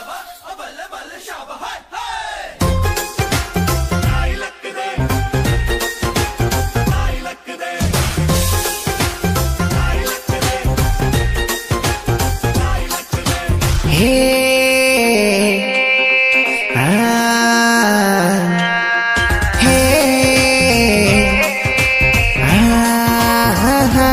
ಹೇ ಆ, ಹೇ ಆ, ಹಾ, ಹಾ.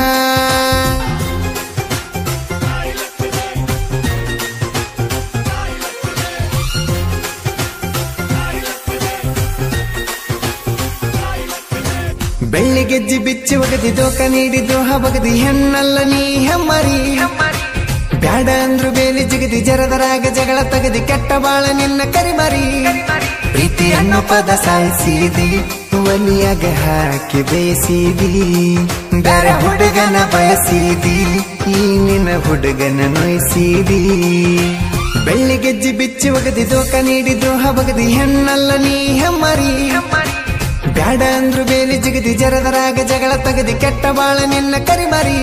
ಬೆಳ್ಳಿ ಗೆಜ್ಜಿ ಬಿಚ್ಚಿ ಒಗದಿ ದೋಕ ನೀಡಿ ದೋಹ ಬಗದಿ ಹೆಣ್ಣಲ್ಲ ನೀ ಹೆಮ್ಮರಿ ಬ್ಯಾಡ ಅಂದ್ರು ಬೇಲಿ ಜಿಗದಿ ಜರದರಾಗ ಜಗಳ ತಗದಿ ಕೆಟ್ಟ ಬಾಳ ನಿನ್ನ ಕರಿಮರಿ ಪ್ರೀತಿ ಅನ್ನೋ ಪದ ಸಾಯಿಸಿದಿ ಒಲಿಯಾಗ ಹಾಕಿ ಬೇಯಿಸಿದಿ ಬೇರೆ ಹುಡುಗನ ಬಯಸಿದಿ ಈ ನಿನ್ನ ಹುಡುಗನ ನೋಯಿಸಿದಿ ಬೆಳ್ಳಿ ಗೆಜ್ಜಿ ಬಿಚ್ಚಿ ಒಗದಿ ದೋಕ ನೀಡಿ ದೋಹ ಬಗದಿ ಹೆಣ್ಣಲ್ಲ ನೀ ಹೆಮ್ಮರಿ ಬ್ಯಾಡ ಅಂದ್ರು ಬೇಲಿ ಜಿಗದಿ ಜರದರಾಗ ಜಗಳ ತಗದಿ ಕೆಟ್ಟ ಬಾಳ ನಿನ್ನ ಕರಿಮರಿ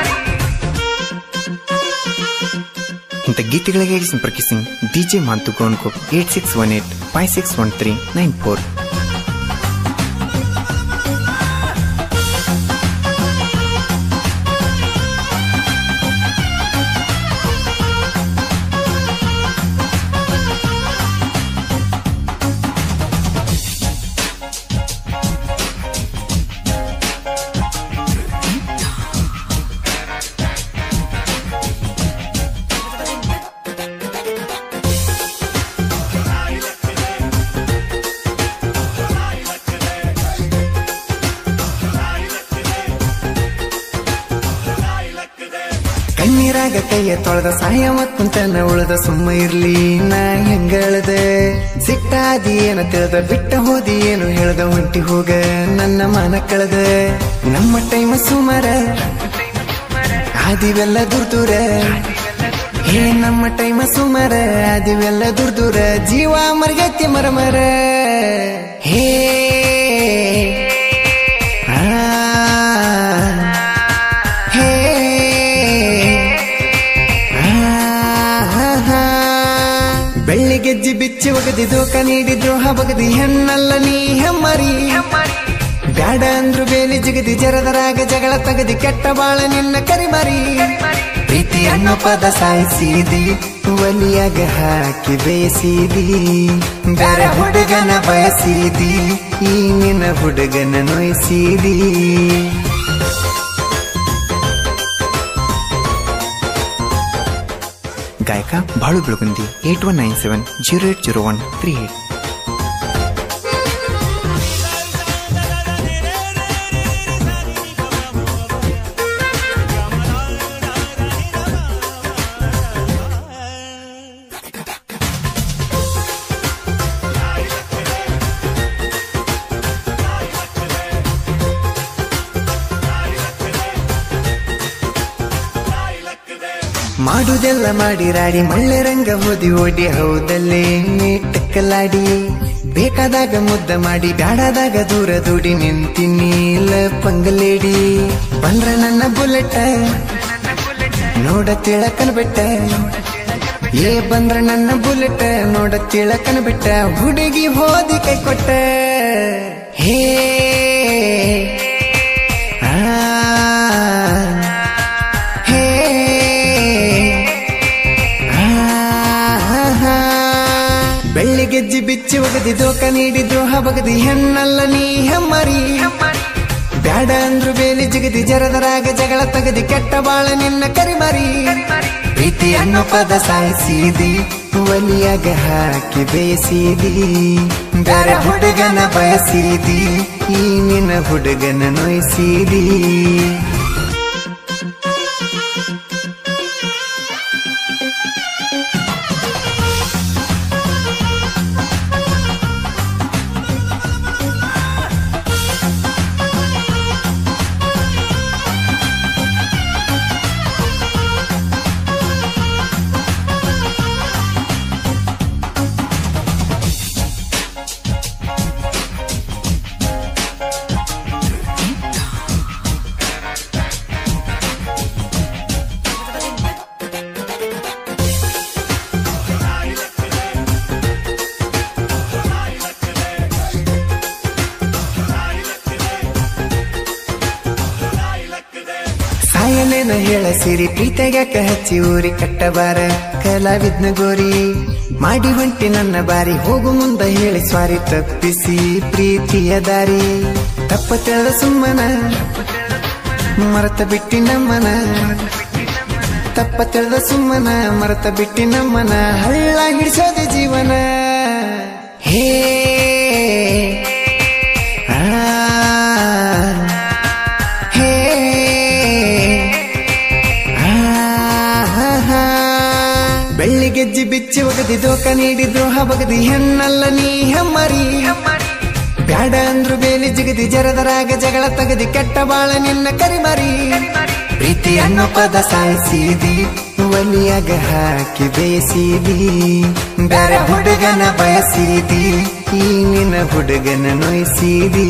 ಇಂಥ ಗೀತೆಗಳಿಗೆ ಸಂಪರ್ಕಿಸಿ ಡಿಜೆ ಮಾಂತು ಗೋನ್ಕೋ eight six one eight five six one three nine four ಕಣ್ಣೀರಾಗ ಕೈಯ ತೊಳೆದ ಸಾಯವ ಕುಂತನ ಉಳ್ದ ಸುಮ್ಮ ಇರ್ಲಿ ನಾ ಹೆಂಗಳದ ಸಿಟ್ಟಾದಿ ಏನ ತಿಳಿದ ಬಿಟ್ಟ ಹೋದಿ ಏನು ಹೇಳ್ದ ಹೊಂಟಿ ಹೋಗ ನನ್ನ ಮನ ಕಳೆದ ನಮ್ಮ ಟೈಮ ಸುಮಾರ ಆದಿವೆಲ್ಲ ದುರ್ದೂರ ಹೇ ನಮ್ಮ ಟೈಮ ಸುಮಾರ ಆದಿವೆಲ್ಲ ದುರ್ದೂರ ಜೀವ ಮರ್ಗೈತಿ ಮರಮರ ಹೇ ಆ ಹೇ ಆಹಾ. ಬೆಳ್ಳಿ ಗೆಜ್ಜಿ ಬಿಚ್ಚಿ ಒಗದಿ ದೋಕ ನೀಡಿ ದ್ರೋಹ ಬಗದಿ ಹೆಣ್ಣಲ್ಲ ನೀ ಹೆಮ್ಮರಿ ಬ್ಯಾಡ ಅಂದ್ರು ಬೇಲಿ ಜಿಗದಿ ಜರದರಾಗ ಜಗಳ ತಗದಿ ಕೆಟ್ಟ ಬಾಳ ನಿನ್ನ ಕರಿಮರಿ ಪ್ರೀತಿ ಅನ್ನೋ ಪದ ಸಾಯಿಸಿದಿ ಒಲಿಯಾಗ ಹಾಕಿ ಬೇಯಿಸಿದಿ ಬೇರೆ ಹುಡುಗನ ಬಯಸಿದಿ ಈ ನಿನ್ನ ಹುಡುಗನ ನೋಯಿಸಿದಿ ಗಾಯಕ Balu Belagundi eight one nine seven zero eight zero one three eight ಮಾಡುದೆಲ್ಲ ಮಾಡಿ ರಾಡಿ ಮಳ್ಳೆ ರಂಗ ಹೋದಿ ಓಡಿ ಹೌದಲ್ಲೇ ಟಕ್ಕಲಾಡಿ ಬೇಕಾದಾಗ ಮುದ್ದ ಮಾಡಿ ಬ್ಯಾಡಾದಾಗ ದೂರ ದೂಡಿ ನಿಂತಿನೀಲ ಪಂಗಲೇಡಿ ಬಂದ್ರ ನನ್ನ ಬುಲೆಟ್ ನೋಡ ತಿಳಕನ್ ಬಿಟ್ಟ ಏ ಬಂದ್ರ ನನ್ನ ಬುಲೆಟ್ ನೋಡ ತಿಳಕನ್ ಬಿಟ್ಟ ಹುಡುಗಿ ಹೋದಿ ಕೈ ಕೊಟ್ಟ ಹೇ ಆ ಹೇ ಆಹಾ. ಬೆಳ್ಳಿ ಗೆಜ್ಜಿ ಬಿಚ್ಚಿ ಒಗದಿ ದೋಕ ನೀಡಿ ದ್ರೋಹ ಬಗದಿ ಹೆಣ್ಣಲ್ಲ ನೀ ಹೆಮ್ಮರಿ ಬ್ಯಾಡ ಅಂದ್ರು ಬೇಲಿ ಜಿಗದಿ ಜರದರಾಗ ಜಗಳ ತಗದಿ ಕೆಟ್ಟ ಬಾಳ ನಿನ್ನ ಕರಿಮರಿ ಪ್ರೀತಿ ಅನ್ನೋ ಪದ ಸಾಯಿಸಿದಿ ಒಲಿಯಾಗ ಹಾಕಿ ಬೇಯಿಸಿದಿ ಬೇರೆ ಹುಡುಗನ ಬಯಸಿದಿ ಈ ನಿನ್ನ ಹುಡುಗನ ನೋಯಿಸಿದಿ ಏನ ಹೇಳ ಸಿರಿ ಪ್ರೀತಿಯಾಗ ಹಚ್ಚಿ ಊರಿ ಕಟ್ಟಬಾರ ಕಲಾವಿದ್ನ ಗೋರಿ ಮಾಡಿ ಹೊಂಟಿ ನನ್ನ ಬಾರಿ ಹೋಗು ಮುಂದ ಹೇಳಿ ಸ್ವಾರಿ ತಪ್ಪಿಸಿ ಪ್ರೀತಿಯ ದಾರಿ ತಪ್ಪ ತಿಳಿದ ಸುಮ್ಮನ ಮರತ ಬಿಟ್ಟಿ ನಮ್ಮನ ತಪ್ಪ ತಿಳಿದ ಸುಮ್ಮನ ಮರತ ಬಿಟ್ಟಿ ನಮ್ಮನ ಹಳ್ಳ ಹಿಡಿಸೋದೆ ಜೀವನ ಹೇ ಆ, ಹೇ ಆ, ಹಾ, ಹಾ. ಬೆಳ್ಳಿಗೆಜ್ಜಿ ಬಿಚ್ಚಿ ಒಗದಿ ದೋಕ ನೀಡಿ ದ್ರೋಹ ಬಗದಿ ಹೆಣ್ಣಲ್ಲ ನೀ ಹೆಮ್ಮರಿ ಬ್ಯಾಡ ಅಂದ್ರು ಬೇಲಿ ಜಿಗದಿ ಜರದರಾಗ ಜಗಳ ತಗದಿ ಕೆಟ್ಟ ಬಾಳ ನಿನ್ನ ಕರಿಮರಿ ಪ್ರೀತಿ ಅನ್ನೋ ಪದ ಸಾಯಿಸಿದಿ ಒಲಿಯಾಗ ಹಾಕಿ ಬೇಯಿಸಿದಿ ಬೇರೆ ಹುಡುಗನ ಬಯಸಿದಿ ಈ ನಿನ್ನ ಹುಡುಗನ ನೋಯಿಸಿದಿ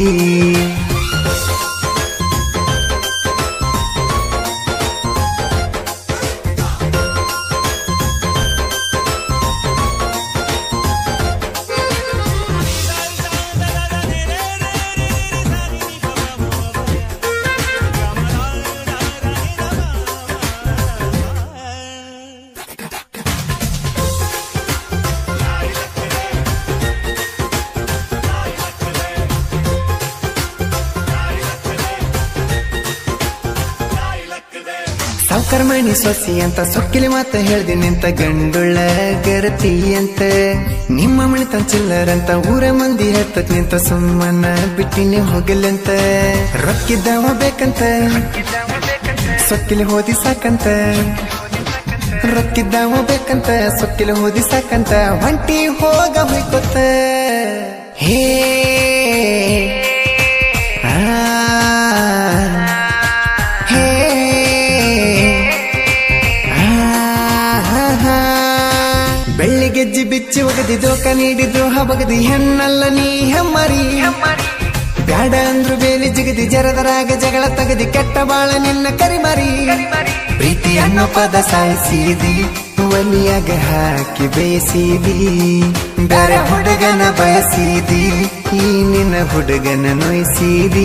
ಸಾವ್ಕರ್ ಮಣಿ ಸೊಸಿ ಅಂತ ಸೊಕ್ಕಿಲಿ ಮಾತ ಹೇಳ್ದಿ ನಿಂತ ಗಂಡುಳ್ಳ ಗರತಿ ಅಂತ ನಿಮ್ಮ ಮಣಿತ ಚಿಲ್ಲರಂತ ಊರ ಮಂದಿ ಹೇಳ್ತಕ್ ನಿಂತ ಸುಮ್ಮನ ಬಿಟ್ಟಿನಿ ಹೋಗಲಂತ ರೊಕ್ಕಿದ್ದವ ಬೇಕಂತ ಸೊಕ್ಕಿಲಿ ಹೋದಿ ಸಾಕಂತ ರೊಕ್ಕಿದ್ದವ ಬೇಕಂತ ಸೊಕ್ಕಿಲಿ ಹೋದಿ ಸಾಕಂತ ಹೊಂಟಿ ಹೋಗ ಹೊಯ್ಕೊತ ಹೇ ಆ ಹೇ ಆಹಾಹಾ. ಬೆಳ್ಳಿಗೆಜ್ಜಿ ಬಿಚ್ಚಿ ಒಗದಿ ದೋಕ ನೀಡಿ ದ್ರೋಹ ಬಗದಿ ಹೆಣ್ಣಲ್ಲ ನೀ ಹೆಮ್ಮರಿ ಬ್ಯಾಡ ಅಂದ್ರು ಬೇಲಿ ಜಿಗದಿ ಜರದರಾಗ ಜಗಳ ತಗದಿ ಕೆಟ್ಟ ಬಾಳ ನಿನ್ನ ಕರಿಮರಿ ಪ್ರೀತಿ ಅನ್ನೋ ಪದ ಸಾಯಿಸಿದಿ ಒಲಿಯಾಗ ಹಾಕಿ ಬೇಯಿಸಿದಿ ಬೇರೆ ಹುಡುಗನ ಬಯಸಿದಿ ಈ ನಿನ್ನ ಹುಡುಗನ ನೋಯಿಸಿದಿ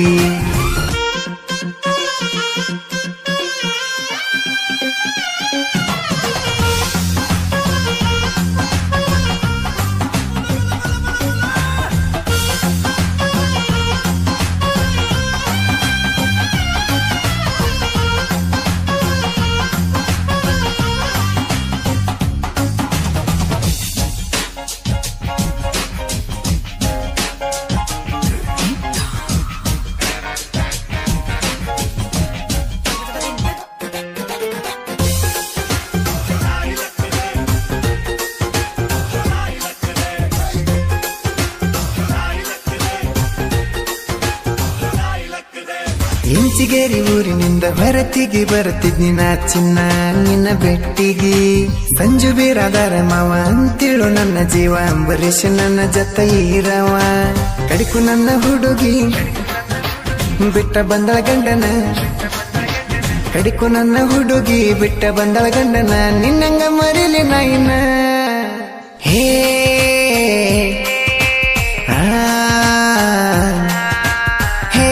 ಇಂಚಿಗೇರಿ ಊರಿನಿಂದ ಹೊರತಿಗೆ ಬರುತ್ತಿದ್ನಿ ನಾ ಚಿನ್ನ ನಿನ್ನ ಬೆಟ್ಟಿಗೆ ಸಂಜು ಬೀರಾದಾರ ಮಾವ ಅಂತೇಳು ನನ್ನ ಜೀವ ಅಂಬರೀಷ್ ನನ್ನ ಜತ ಈರವ ಕಡಿಕು ನನ್ನ ಹುಡುಗಿ ಬಿಟ್ಟ ಬಂದಳ ಗಂಡನ ಕಡಿಕು ನನ್ನ ಹುಡುಗಿ ಬಿಟ್ಟ ಬಂದಳ ಗಂಡನ ನಿನ್ನಂಗ ಮರಿಲಿ ನಾಯಿನ ಹೇ ಆ ಹೇ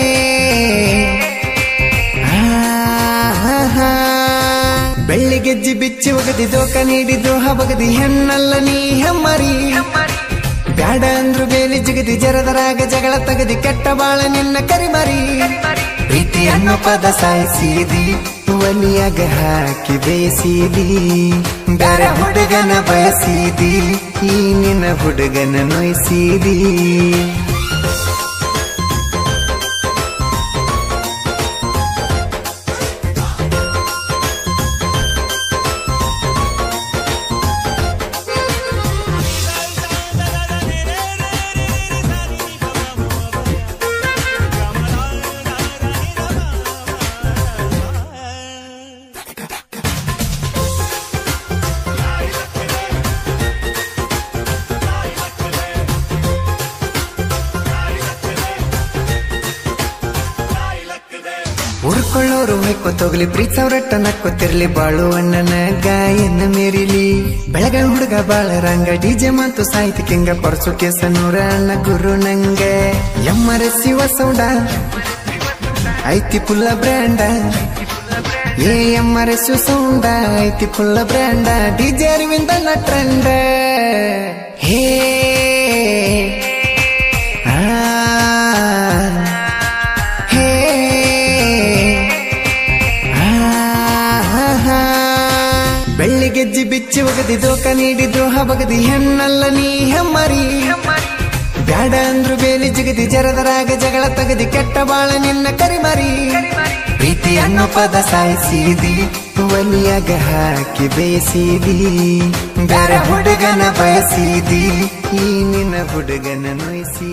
ಆಹಾಹಾ. ಬೆಳ್ಳಿಗೆಜ್ಜಿ ಬಿಚ್ಚಿ ಒಗದಿ ದೋಕ ನೀಡಿ ದ್ರೋಹ ಬಗದಿ ಹೆಣ್ಣಲ್ಲ ನೀ ಹೆಮ್ಮರಿ ಬ್ಯಾಡ ಅಂದ್ರು ಬೇಲಿ ಜಿಗದಿ ಜರದರಾಗ ಜಗಳ ತಗದಿ ಕೆಟ್ಟ ಬಾಳ ನಿನ್ನ ಕರಿಮರಿ ಪ್ರೀತಿ ಅನ್ನೋ ಪದ ಸಾಯಿಸಿದಿ ಒಲಿಯಾಗ ಹಾಕಿ ಬೇಯಿಸಿದಿ ಬೇರೆ ಹುಡುಗನ ಬಯಸಿದಿ ಈ ನಿನ್ನ ಹುಡುಗನ ನೋಯಿಸಿದಿ ಉರ್ಕೊಳ್ಳೋರು ಹೊಯ್ಕೋತೋಗ್ಲಿ ಪ್ರೀತ್ ಸಾವಿರಟ್ಟ ನಕ್ಕೋತಿರ್ಲಿ ಬಾಳು ಅಣ್ಣನ ಗಾಯನ ಮೇರಿಲಿ ಬೆಳಗ ಹುಡುಗ ಬಾಳ ರಂಗ ಡಿಜೆ ಮತ್ತು ಸಾಹಿತ್ಯ ಕಿಂಗ ಪರ್ಸು ಕೇಸ ನೂರ ಅಣ್ಣ ಗುರು ನಂಗ ಎಮ್ಮರ ಶಿವ ಸೌಂಡ ಐತಿ ಪುಲ್ಲ ಬ್ರ್ಯಾಂಡ ಏ ಎಮ್ಮರೆಸು ಸೌಂಡ ಐತಿ ಫುಲ್ಲ ಬ್ರ್ಯಾಂಡ ಡಿಜೆ ಅರವಿಂದನ ಟ್ರೆಂಡ ಹೇ ಆ, ಹೇ ಆ, ಹಾ, ಹಾ. ಬೆಳ್ಳಿಗೆಜ್ಜಿ ಬಿಚ್ಚಿ ಒಗದಿ ದೋಕ ನೀಡಿ ದ್ರೋಹ ಬಗದಿ ಹೆಣ್ಣಲ್ಲ ನೀ ಹೆಮ್ಮರಿ ಬ್ಯಾಡ ಅಂದ್ರು ಬೇಲಿ ಜಿಗದಿ ಜರದರಾಗ ಜಗಳ ತಗದಿ ಕೆಟ್ಟ ಬಾಳ ನಿನ್ನ ಕರಿಮರಿ ಪ್ರೀತಿ ಅನ್ನೋ ಪದ ಸಾಯಿಸಿದಿ ಒಲಿಯಾಗ ಹಾಕಿ ಬೇಯಿಸಿದಿ ಬೇರೆ ಹುಡುಗನ ಬಯಸಿದಿ ಈ ನಿನ್ನ ಹುಡುಗನ ನೋಯಿಸಿ